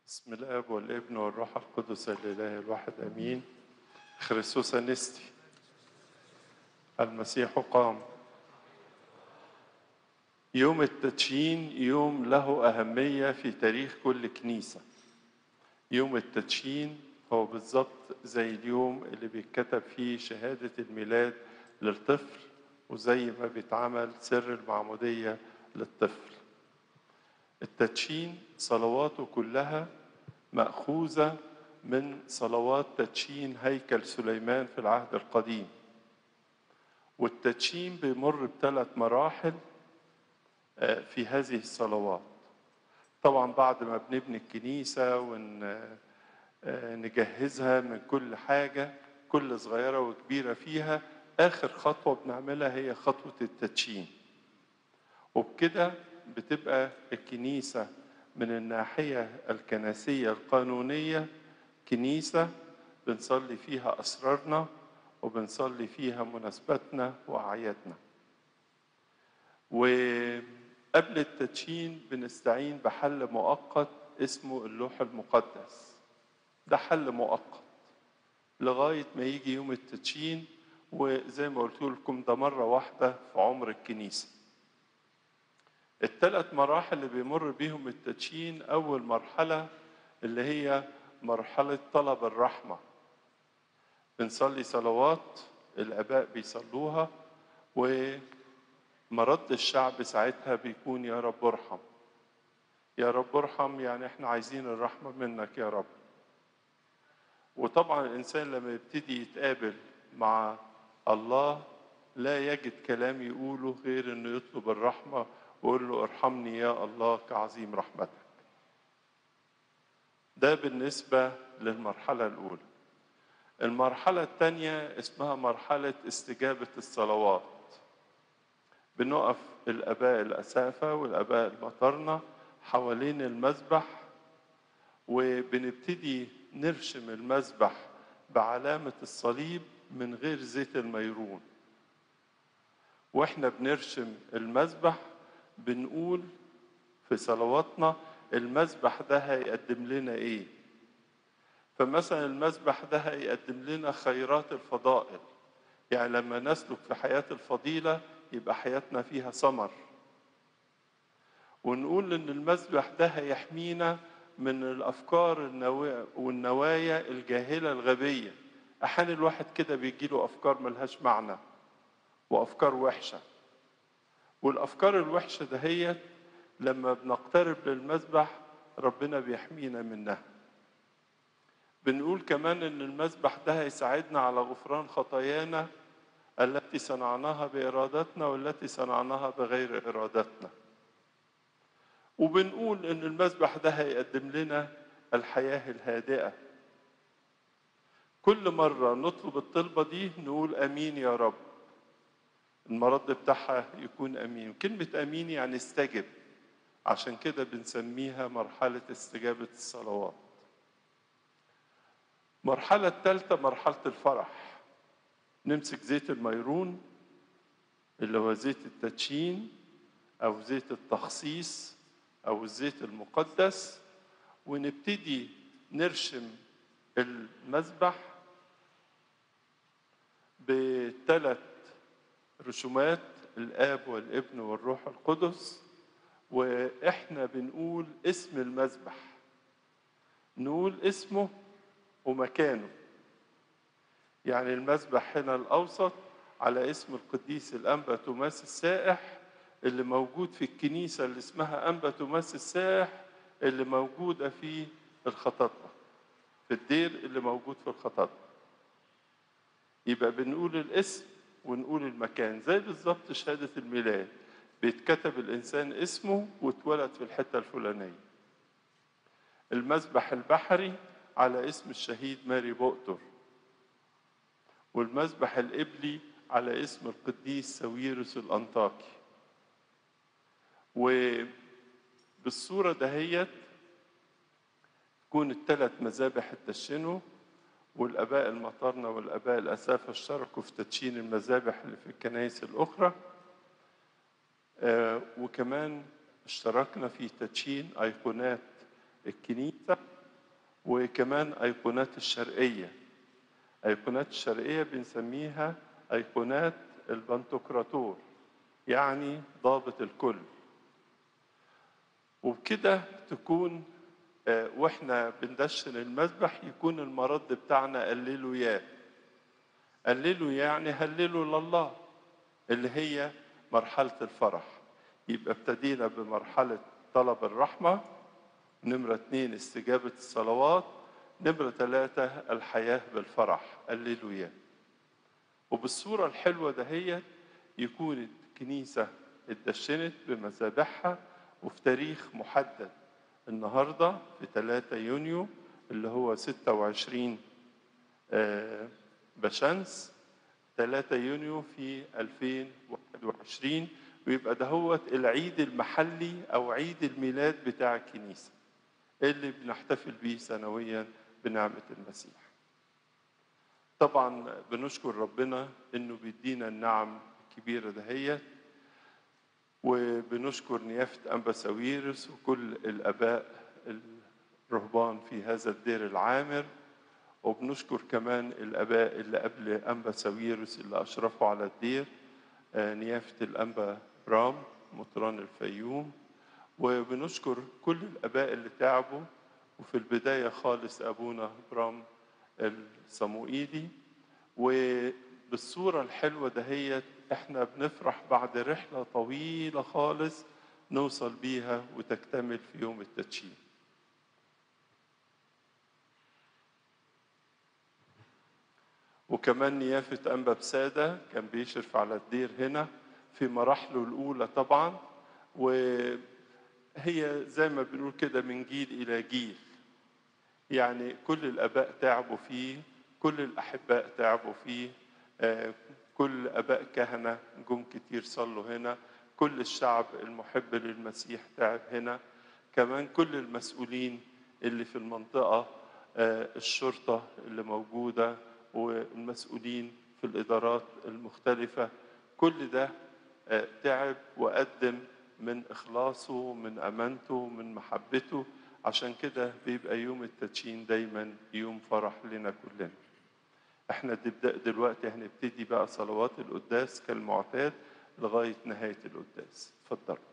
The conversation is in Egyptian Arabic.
بسم الاب والابن والروح القدس الاله الواحد امين خريستوس انستي المسيح قام يوم التدشين يوم له اهميه في تاريخ كل كنيسه يوم التدشين هو بالظبط زي اليوم اللي بيتكتب فيه شهاده الميلاد للطفل وزي ما بيتعمل سر المعموديه للطفل التدشين صلواته كلها مأخوذة من صلوات تدشين هيكل سليمان في العهد القديم والتدشين بيمر بثلاث مراحل في هذه الصلوات طبعا بعد ما بنبني الكنيسة ونجهزها من كل حاجة كل صغيرة وكبيرة فيها آخر خطوة بنعملها هي خطوة التدشين وبكده بتبقى الكنيسة من الناحية الكنسية القانونية كنيسة بنصلي فيها أسرارنا وبنصلي فيها مناسباتنا وأعيادنا وقبل التدشين بنستعين بحل مؤقت اسمه اللوح المقدس ده حل مؤقت لغاية ما يجي يوم التدشين وزي ما قلت لكم ده مرة واحدة في عمر الكنيسة الثلاث مراحل اللي بيمر بيهم التدشين أول مرحلة اللي هي مرحلة طلب الرحمة بنصلي صلوات الآباء بيصلوها ومرد الشعب ساعتها بيكون يا رب ارحم يا رب ارحم يعني احنا عايزين الرحمة منك يا رب وطبعا الإنسان لما يبتدي يتقابل مع الله لا يجد كلام يقوله غير انه يطلب الرحمه وقول له ارحمني يا الله كعظيم رحمتك ده بالنسبة للمرحلة الأولى المرحلة الثانية اسمها مرحلة استجابة الصلوات بنقف الآباء الأسافة والآباء المطرنة حوالين المذبح وبنبتدي نرشم المذبح بعلامة الصليب من غير زيت الميرون واحنا بنرشم المذبح بنقول في صلواتنا المذبح ده هيقدم لنا ايه فمثلا المذبح ده هيقدم لنا خيرات الفضائل يعني لما نسلك في حياة الفضيلة يبقى حياتنا فيها ثمر ونقول ان المذبح ده هيحمينا من الافكار والنوايا الجاهلة الغبية احيانا الواحد كده بيجيله افكار ملهاش معنى وافكار وحشه والافكار الوحشه دهيت لما بنقترب للمذبح ربنا بيحمينا منها بنقول كمان ان المذبح ده هيساعدنا على غفران خطايانا التي صنعناها بارادتنا والتي صنعناها بغير ارادتنا وبنقول ان المذبح ده هيقدم لنا الحياه الهادئه كل مره نطلب الطلبه دي نقول امين يا رب المرد بتاعها يكون امين كلمه امين يعني استجب عشان كده بنسميها مرحله استجابه الصلوات المرحله الثالثه مرحله الفرح نمسك زيت الميرون اللي هو زيت التدشين او زيت التخصيص او الزيت المقدس ونبتدي نرشم المذبح بثلاث رسومات الاب والابن والروح القدس واحنا بنقول اسم المذبح نقول اسمه ومكانه يعني المذبح هنا الاوسط على اسم القديس الانبا توماس السائح اللي موجود في الكنيسه اللي اسمها انبا توماس السائح اللي موجوده في الخطاطه في الدير اللي موجود في الخطاطه يبقى بنقول الاسم ونقول المكان زي بالظبط شهادة الميلاد بيتكتب الإنسان اسمه واتولد في الحتة الفلانية المذبح البحري على اسم الشهيد ماري بؤتر والمذبح الإبلي على اسم القديس ساويرس الأنطاكي وبالصورة دهيت تكون الثلاث مذابح اتدشنوا والاباء المطرنة والاباء الاسافة اشتركوا في تدشين المذابح اللي في الكنائس الاخرى آه وكمان اشتركنا في تدشين ايقونات الكنيسة وكمان أيقونات الشرقية أيقونات الشرقية بنسميها أيقونات البنتوكراتور يعني ضابط الكل وبكده تكون آه، واحنا بندشن المذبح يكون المرد بتاعنا قللوا ياه قللوا يعني هللوا لله اللي هي مرحلة الفرح يبقى ابتدينا بمرحلة طلب الرحمة نمرة اتنين استجابة الصلوات نمرة ثلاثة الحياة بالفرح قللوا ياه وبالصورة الحلوة دهيت يكون الكنيسة اتدشنت بمذابحها وفي تاريخ محدد النهاردة في 3 يونيو اللي هو 26 آه، بشمس 3 يونيو في 2021 ويبقى دهوت العيد المحلي أو عيد الميلاد بتاع الكنيسة اللي بنحتفل بيه سنويا بنعمة المسيح طبعا بنشكر ربنا انه بيدينا النعم الكبيرة دهيت وبنشكر نيافة أنبا ساويرس وكل الآباء الرهبان في هذا الدير العامر وبنشكر كمان الآباء اللي قبل أنبا ساويرس اللي أشرفوا على الدير آه، نيافة الأنبا برام مطران الفيوم وبنشكر كل الآباء اللي تعبوا وفي البداية خالص أبونا برام الصموئيلي وبالصورة الحلوة دهيت احنا بنفرح بعد رحلة طويلة خالص نوصل بيها وتكتمل في يوم التدشين وكمان نيافة أنبا بسادة كان بيشرف على الدير هنا في مراحله الأولى طبعا وهي زي ما بنقول كده من جيل إلى جيل يعني كل الآباء تعبوا فيه كل الأحباء تعبوا فيه آه، كل آباء كهنة جم كتير صلوا هنا كل الشعب المحب للمسيح تعب هنا كمان كل المسؤولين اللي في المنطقة آه، الشرطة اللي موجودة والمسؤولين في الإدارات المختلفة كل ده آه، تعب وقدم من إخلاصه من أمانته من محبته عشان كده بيبقى يوم التدشين دايما يوم فرح لنا كلنا احنا نبدأ دلوقتي هنبتدي بقى صلوات القداس كالمعتاد لغاية نهاية القداس اتفضلوا